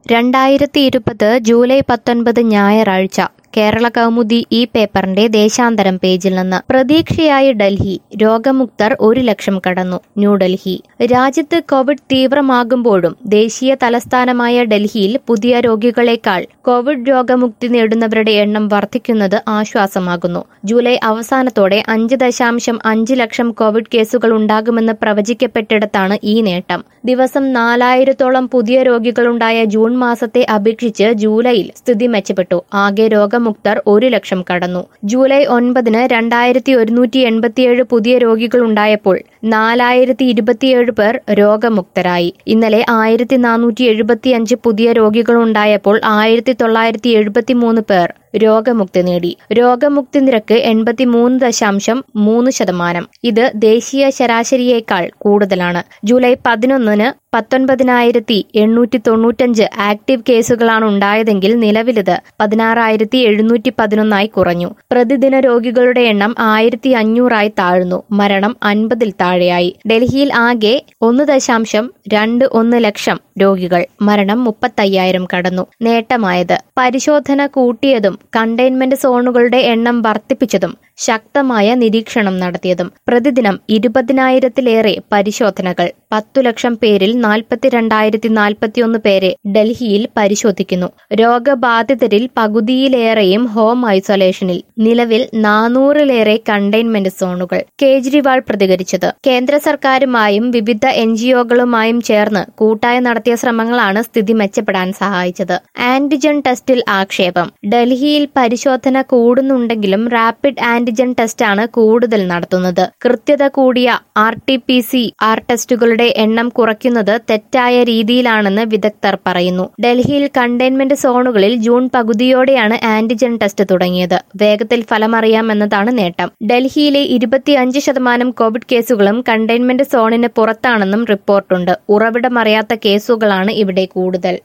രണ്ടായിരത്തി ഇരുപത് ജൂലൈ പത്തൊൻപത് ഞായറാഴ്ച കേരള കൗമുദി ഈ പേപ്പറിന്റെ ദേശാന്തരം പേജിൽ നിന്ന് പ്രതീക്ഷയായി ഡൽഹി രോഗമുക്തർ ഒരു ലക്ഷം കടന്നു ന്യൂഡൽഹി രാജ്യത്ത് കോവിഡ് തീവ്രമാകുമ്പോഴും ദേശീയ തലസ്ഥാനമായ ഡൽഹിയിൽ പുതിയ രോഗികളെക്കാൾ കോവിഡ് രോഗമുക്തി നേടുന്നവരുടെ എണ്ണം വർദ്ധിക്കുന്നത് ആശ്വാസമാകുന്നു ജൂലൈ അവസാനത്തോടെ അഞ്ച് ദശാംശം അഞ്ച് ലക്ഷം കോവിഡ് കേസുകൾ ഉണ്ടാകുമെന്ന് പ്രവചിക്കപ്പെട്ടിടത്താണ് ഈ നേട്ടം ദിവസം നാലായിരത്തോളം പുതിയ രോഗികളുണ്ടായ ജൂൺ മാസത്തെ അപേക്ഷിച്ച് ജൂലൈയിൽ സ്ഥിതി മെച്ചപ്പെട്ടു ആകെ രോഗമുക്തർ ഒരു ലക്ഷം കടന്നു ജൂലൈ ഒൻപതിന് രണ്ടായിരത്തി ഒരുന്നൂറ്റി എൺപത്തിയേഴ് പുതിയ രോഗികളുണ്ടായപ്പോൾ നാലായിരത്തി ഇരുപത്തിയേഴ് പേർ രോഗമുക്തരായി ഇന്നലെ ആയിരത്തി നാനൂറ്റി എഴുപത്തിയഞ്ച് പുതിയ രോഗികളുണ്ടായപ്പോൾ ആയിരത്തി തൊള്ളായിരത്തി എഴുപത്തിമൂന്ന് പേർ രോഗമുക്തി നേടി രോഗമുക്തി നിരക്ക് എൺപത്തിമൂന്ന് ദശാംശം മൂന്ന് ശതമാനം ഇത് ദേശീയ ശരാശരിയേക്കാൾ കൂടുതലാണ് ജൂലൈ പതിനൊന്നിന് പത്തൊൻപതിനായിരത്തി എണ്ണൂറ്റി തൊണ്ണൂറ്റഞ്ച് ആക്റ്റീവ് കേസുകളാണ് ഉണ്ടായതെങ്കിൽ നിലവിലിത് പതിനാറായിരത്തി എഴുന്നൂറ്റി പതിനൊന്നായി കുറഞ്ഞു പ്രതിദിന രോഗികളുടെ എണ്ണം ആയിരത്തി അഞ്ഞൂറായി താഴ്ന്നു മരണം അൻപതിൽ താഴെയായി ഡൽഹിയിൽ ആകെ ഒന്ന് ദശാംശം രണ്ട് ഒന്ന് ലക്ഷം രോഗികൾ മരണം മുപ്പത്തയ്യായിരം കടന്നു നേട്ടമായത് പരിശോധന കൂട്ടിയതും കണ്ടെയ്ൻമെന്റ് സോണുകളുടെ എണ്ണം വർദ്ധിപ്പിച്ചതും ശക്തമായ നിരീക്ഷണം നടത്തിയതും പ്രതിദിനം ഇരുപതിനായിരത്തിലേറെ പരിശോധനകൾ പത്തു ലക്ഷം പേരിൽ നാൽപ്പത്തിരണ്ടായിരത്തി നാൽപ്പത്തിയൊന്ന് പേരെ ഡൽഹിയിൽ പരിശോധിക്കുന്നു രോഗബാധിതരിൽ പകുതിയിലേറെയും ഹോം ഐസൊലേഷനിൽ നിലവിൽ നാനൂറിലേറെ കണ്ടെയ്ൻമെന്റ് സോണുകൾ കേജ്രിവാൾ പ്രതികരിച്ചത് കേന്ദ്ര സർക്കാരുമായും വിവിധ എൻജിഒകളുമായും ചേർന്ന് കൂട്ടായി നടത്തിയ ശ്രമങ്ങളാണ് സ്ഥിതി മെച്ചപ്പെടാൻ സഹായിച്ചത് ആന്റിജൻ ടെസ്റ്റിൽ ആക്ഷേപം ഡൽഹിയിൽ പരിശോധന കൂടുന്നുണ്ടെങ്കിലും റാപ്പിഡ് ആന്റിജൻ ടെസ്റ്റാണ് കൂടുതൽ നടത്തുന്നത് കൃത്യത കൂടിയ R T P C R ടെസ്റ്റുകളുടെ എണ്ണം കുറയ്ക്കുന്നത് തെറ്റായ രീതിയിലാണെന്ന് വിദഗ്ധർ പറയുന്നു ഡൽഹിയിൽ കണ്ടെയ്ൻമെന്റ് സോണുകളിൽ ജൂൺ പകുതിയോടെയാണ് ആന്റിജൻ ടെസ്റ്റ് തുടങ്ങിയത് വേഗത്തിൽ ഫലമറിയാമെന്നതാണ് നേട്ടം ഡൽഹിയിലെ ഇരുപത്തിയഞ്ച് ശതമാനം കോവിഡ് കേസുകളും കണ്ടെയ്ൻമെന്റ് സോണിന് പുറത്താണെന്നും റിപ്പോർട്ടുണ്ട് ഉറവിടമറിയാത്ത കേസുകളാണ് ഇവിടെ കൂടുതൽ